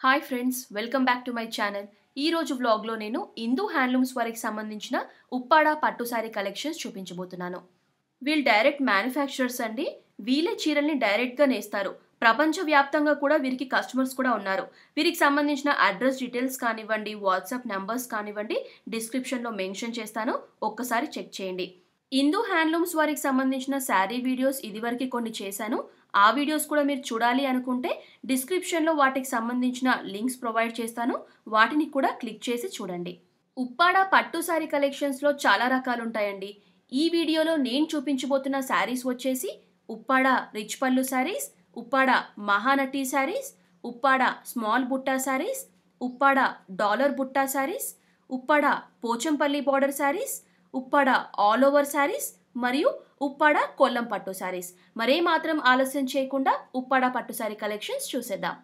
hi friends welcome back to my channel ఈ రోజు వ్లాగ్లో నేను హిందూ హ్యాండ్లూమ్స్ వారికి సంబంధించిన ఉప్పాడ పట్టు సారీ కలెక్షన్స్ చూపించబోతున్నాను వీళ్ళు డైరెక్ట్ మ్యానుఫ్యాక్చరర్స్ అండి వీళ్ళే చీరల్ని డైరెక్ట్గా నేస్తారు ప్రపంచవ్యాప్తంగా కూడా వీరికి కస్టమర్స్ కూడా ఉన్నారు వీరికి సంబంధించిన అడ్రస్ డీటెయిల్స్ కానివ్వండి వాట్సాప్ నెంబర్స్ కానివ్వండి డిస్క్రిప్షన్లో మెన్షన్ చేస్తాను ఒక్కసారి చెక్ చేయండి హిందూ హ్యాండ్లూమ్స్ వారికి సంబంధించిన శారీ వీడియోస్ ఇదివరకు కొన్ని చేశాను ఆ వీడియోస్ కూడా మీరు చూడాలి అనుకుంటే డిస్క్రిప్షన్లో వాటికి సంబంధించిన లింక్స్ ప్రొవైడ్ చేస్తాను వాటిని కూడా క్లిక్ చేసి చూడండి ఉప్పాడ పట్టు శారీ కలెక్షన్స్లో చాలా రకాలు ఉంటాయండి ఈ వీడియోలో నేను చూపించబోతున్న శారీస్ వచ్చేసి Uppada rich pallu saris Uppada Mahanati saris Uppada small butta saris Uppada dollar butta saris Uppada Pochampally border saris Uppada all over saris మరియు ఉప్పాడ కొల్లం పట్టు శారీస్ మరే మాత్రం ఆలస్యం చేయకుండా ఉప్పాడ పట్టు శారీ కలెక్షన్స్ చూసేద్దాం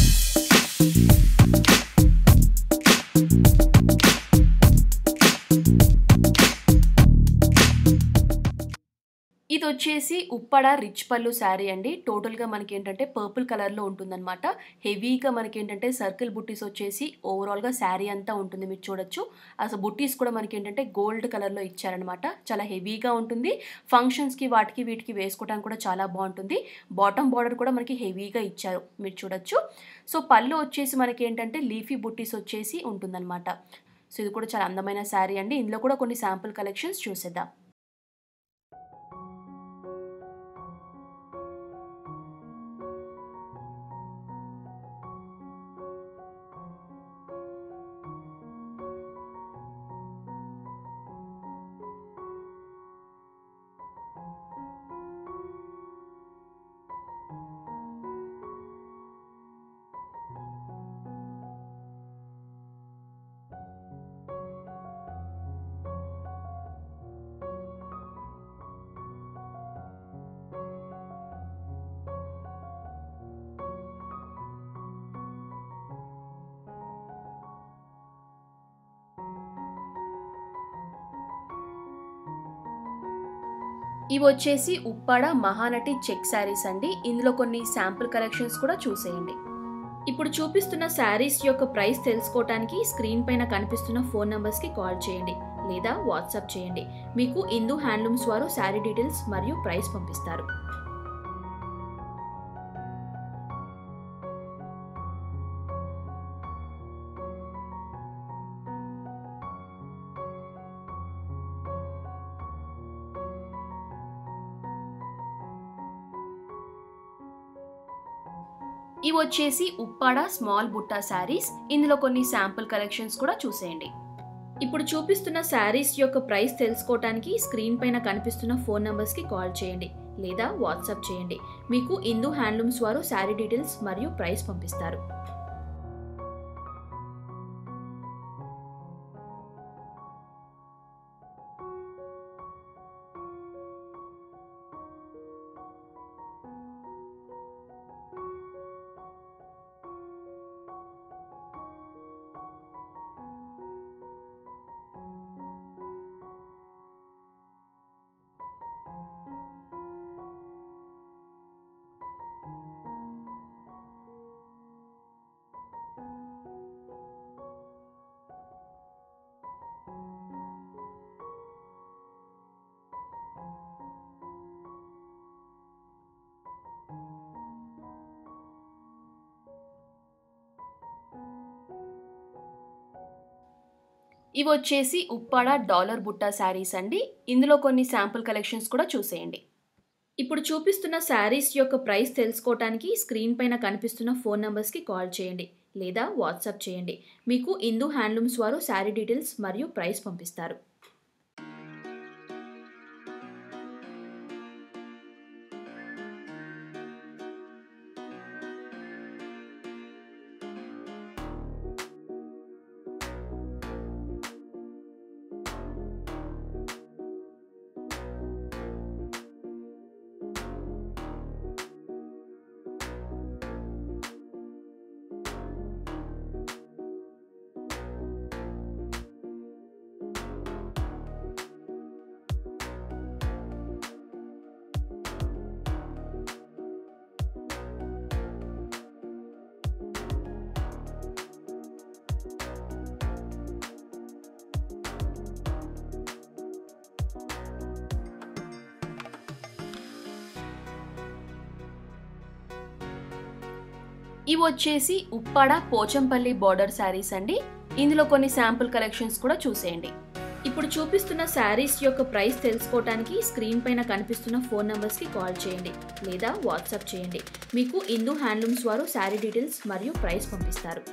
ఇది వచ్చేసి ఉప్పాడ రిచ్ పళ్ళు శారీ అండి టోటల్గా మనకి ఏంటంటే పర్పుల్ కలర్లో ఉంటుందన్నమాట హెవీగా మనకి ఏంటంటే సర్కిల్ బుట్టీస్ వచ్చేసి ఓవరాల్గా శారీ అంతా ఉంటుంది మీరు చూడొచ్చు అసలు బుట్టీస్ కూడా మనకి ఏంటంటే గోల్డ్ కలర్లో ఇచ్చారనమాట చాలా హెవీగా ఉంటుంది ఫంక్షన్స్కి వాటికి వీటికి వేసుకోవడానికి కూడా చాలా బాగుంటుంది బాటమ్ బార్డర్ కూడా మనకి హెవీగా ఇచ్చారు మీరు చూడొచ్చు సో పళ్ళు వచ్చేసి మనకి ఏంటంటే లీఫీ బుట్టీస్ వచ్చేసి ఉంటుందన్నమాట సో ఇది కూడా చాలా అందమైన శారీ అండి ఇందులో కూడా కొన్ని శాంపుల్ కలెక్షన్స్ చూసేద్దాం ఇవి వచ్చేసి ఉప్పాడ మహానటి చెక్ శారీస్ అండి ఇందులో కొన్ని శాంపుల్ కలెక్షన్స్ కూడా చూసేయండి ఇప్పుడు చూపిస్తున్న శారీస్ యొక్క ప్రైస్ తెలుసుకోవడానికి స్క్రీన్ పైన కనిపిస్తున్న ఫోన్ నంబర్స్కి కాల్ చేయండి లేదా వాట్సాప్ చేయండి మీకు హిందూ హ్యాండ్లూమ్స్ వారు శారీ డీటెయిల్స్ మరియు ప్రైస్ పంపిస్తారు ఇవి వచ్చేసి ఉప్పాడ స్మాల్ బుట్టా శారీస్ ఇందులో కొన్ని శాంపుల్ కలెక్షన్స్ కూడా చూసేయండి ఇప్పుడు చూపిస్తున్న శారీస్ యొక్క ప్రైస్ తెలుసుకోవడానికి స్క్రీన్ పైన కనిపిస్తున్న ఫోన్ నంబర్స్కి కాల్ చేయండి లేదా వాట్సాప్ చేయండి మీకు హిందూ హ్యాండ్లూమ్స్ వారు శారీ డీటెయిల్స్ మరియు ప్రైస్ పంపిస్తారు ఇవి వచ్చేసి ఉప్పాడ డాలర్ బుట్టా శారీస్ అండి ఇందులో కొన్ని శాంపుల్ కలెక్షన్స్ కూడా చూసేయండి ఇప్పుడు చూపిస్తున్న శారీస్ యొక్క ప్రైస్ తెలుసుకోవడానికి స్క్రీన్ పైన కనిపిస్తున్న ఫోన్ నంబర్స్కి కాల్ చేయండి లేదా వాట్సాప్ చేయండి మీకు హిందూ హ్యాండ్లూమ్స్ వారు శారీ డీటెయిల్స్ మరియు ప్రైస్ పంపిస్తారు ఇవి వచ్చేసి ఉప్పాడ పోచంపల్లి బార్డర్ శారీస్ అండి ఇందులో కొన్ని శాంపుల్ కలెక్షన్స్ కూడా చూసేయండి ఇప్పుడు చూపిస్తున్న శారీస్ యొక్క ప్రైస్ తెలుసుకోవడానికి స్క్రీన్ పైన కనిపిస్తున్న ఫోన్ నంబర్స్కి కాల్ చేయండి లేదా వాట్సాప్ చేయండి మీకు ఇందు హ్యాండ్లూమ్స్ వారు శారీ డీటెయిల్స్ మరియు ప్రైస్ పంపిస్తారు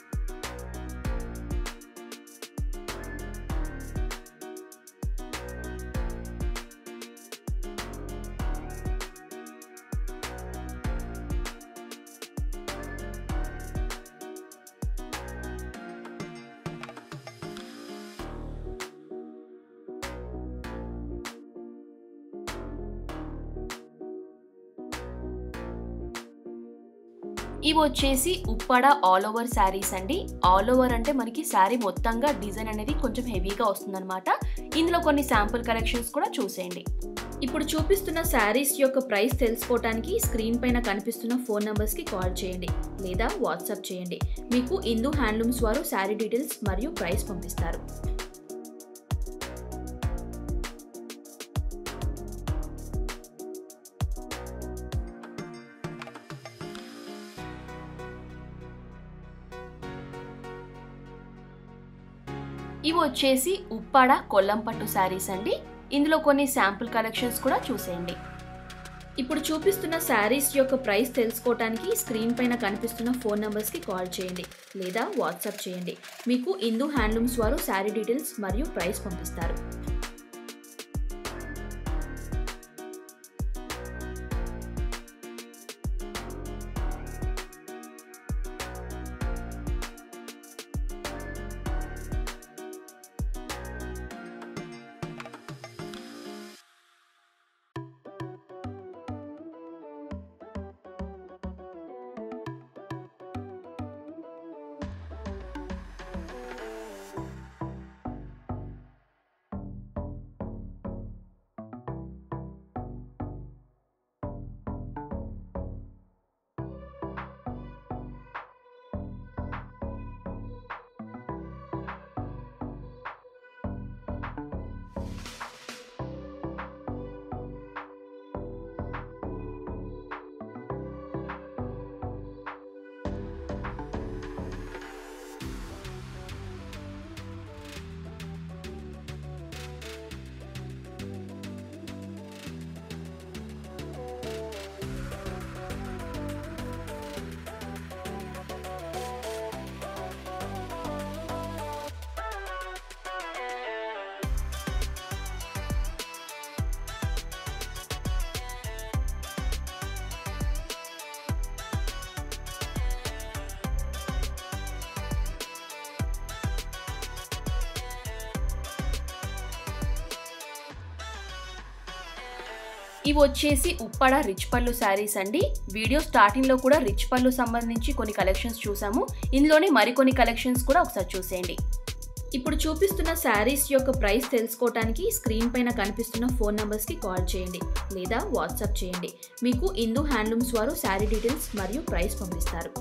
ఇవి వచ్చేసి ఉప్పాడ ఆల్ ఓవర్ శారీస్ అండి ఆల్ ఓవర్ అంటే మనకి శారీ మొత్తంగా డిజైన్ అనేది కొంచెం హెవీగా వస్తుందన్నమాట ఇందులో కొన్ని శాంపుల్ కలెక్షన్స్ కూడా చూసేయండి ఇప్పుడు చూపిస్తున్న శారీస్ యొక్క ప్రైస్ తెలుసుకోవడానికి స్క్రీన్ పైన కనిపిస్తున్న ఫోన్ నంబర్స్కి కాల్ చేయండి లేదా వాట్సాప్ చేయండి మీకు ఇందు హ్యాండ్లూమ్స్ వారు శారీ డీటెయిల్స్ మరియు ప్రైస్ పంపిస్తారు ఇవి వచ్చేసి ఉప్పాడ కొల్లంపట్టు శారీస్ అండి ఇందులో కొన్ని శాంపుల్ కలెక్షన్స్ కూడా చూసేయండి ఇప్పుడు చూపిస్తున్న శారీస్ యొక్క ప్రైస్ తెలుసుకోవడానికి స్క్రీన్ పైన కనిపిస్తున్న ఫోన్ నంబర్స్కి కాల్ చేయండి లేదా వాట్సాప్ చేయండి మీకు ఇందు హ్యాండ్లూమ్స్ వారు శారీ డీటెయిల్స్ మరియు ప్రైస్ పంపిస్తారు ఇవి వచ్చేసి ఉప్పాడ రిచ్ పళ్ళు శారీస్ అండి వీడియో స్టార్టింగ్లో కూడా రిచ్ పళ్ళు సంబంధించి కొన్ని కలెక్షన్స్ చూసాము ఇందులోనే మరికొన్ని కలెక్షన్స్ కూడా ఒకసారి చూసేయండి ఇప్పుడు చూపిస్తున్న శారీస్ యొక్క ప్రైస్ తెలుసుకోవడానికి స్క్రీన్ పైన కనిపిస్తున్న ఫోన్ నంబర్స్కి కాల్ చేయండి లేదా వాట్సాప్ చేయండి మీకు ఇందు హ్యాండ్లూమ్స్ వారు శారీ డీటెయిల్స్ మరియు ప్రైస్ పంపిస్తారు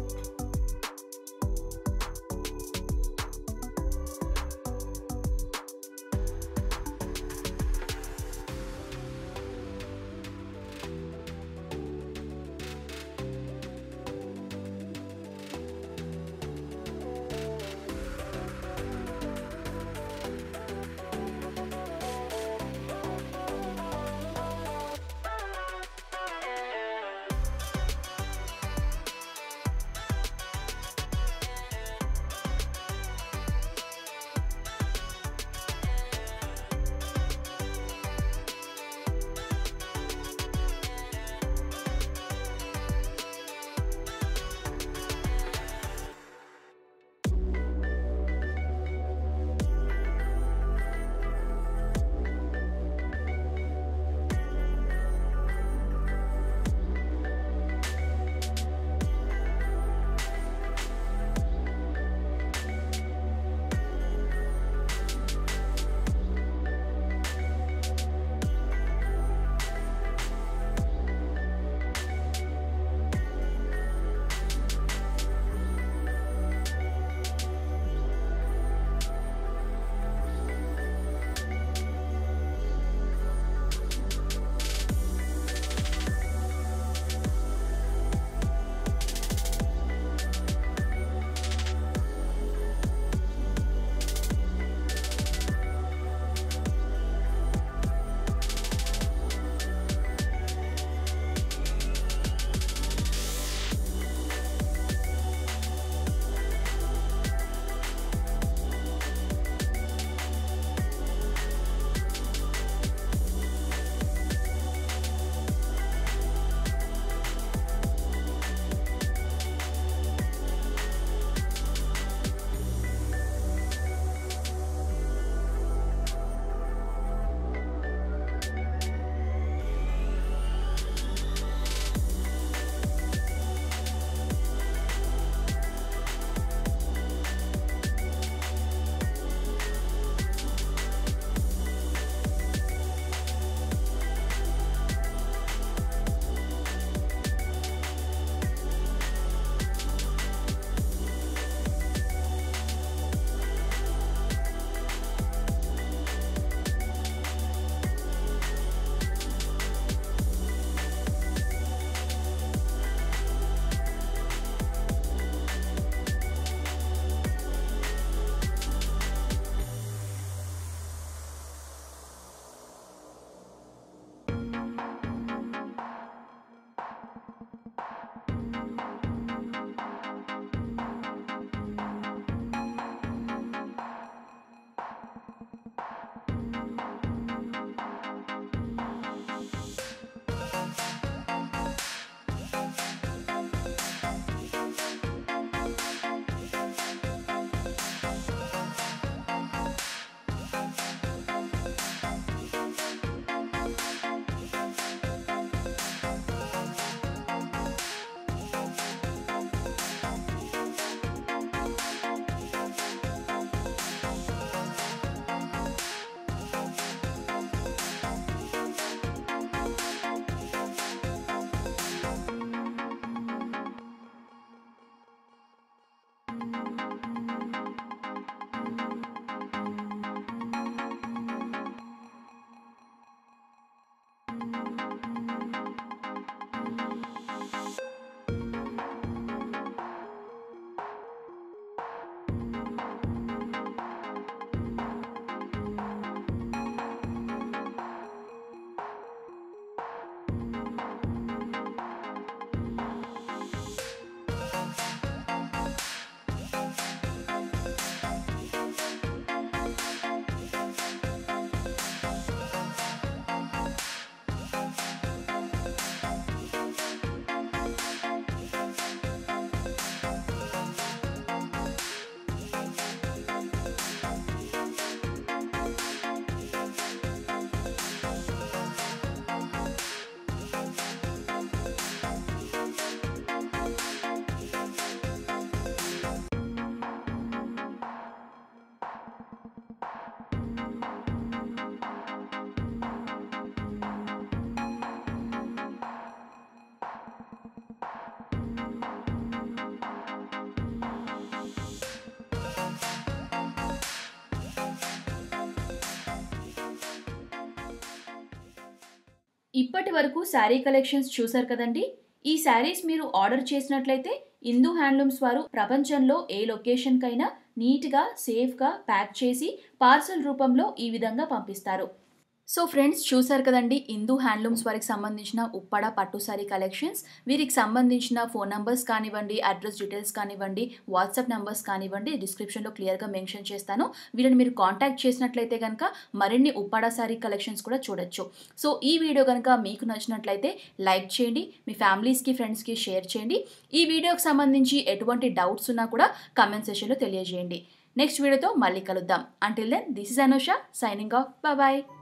ఇప్పటి వరకు శారీ కలెక్షన్స్ చూశారు కదండి ఈ శారీస్ మీరు ఆర్డర్ చేసినట్లయితే హిందూ హ్యాండ్లూమ్స్ వారు ప్రపంచంలో ఏ లొకేషన్కైనా నీట్గా సేఫ్గా ప్యాక్ చేసి పార్సల్ రూపంలో ఈ విధంగా పంపిస్తారు సో ఫ్రెండ్స్ చూసారు కదండి హిందూ హ్యాండ్లూమ్స్ వారికి సంబంధించిన ఉప్పడ పట్టు సారీ కలెక్షన్స్ వీరికి సంబంధించిన ఫోన్ నంబర్స్ కానివ్వండి అడ్రస్ డీటెయిల్స్ కానివ్వండి వాట్సాప్ నెంబర్స్ కానివ్వండి డిస్క్రిప్షన్లో క్లియర్గా మెన్షన్ చేస్తాను వీళ్ళని మీరు కాంటాక్ట్ చేసినట్లయితే కనుక మరిన్ని ఉప్పాడ సారీ కలెక్షన్స్ కూడా చూడొచ్చు సో ఈ వీడియో కనుక మీకు నచ్చినట్లయితే లైక్ చేయండి మీ ఫ్యామిలీస్కి ఫ్రెండ్స్కి షేర్ చేయండి ఈ వీడియోకి సంబంధించి ఎటువంటి డౌట్స్ ఉన్నా కూడా కమెంట్ సెషన్లో తెలియజేయండి నెక్స్ట్ వీడియోతో మళ్ళీ కలుద్దాం until then this is Anusha signing off bye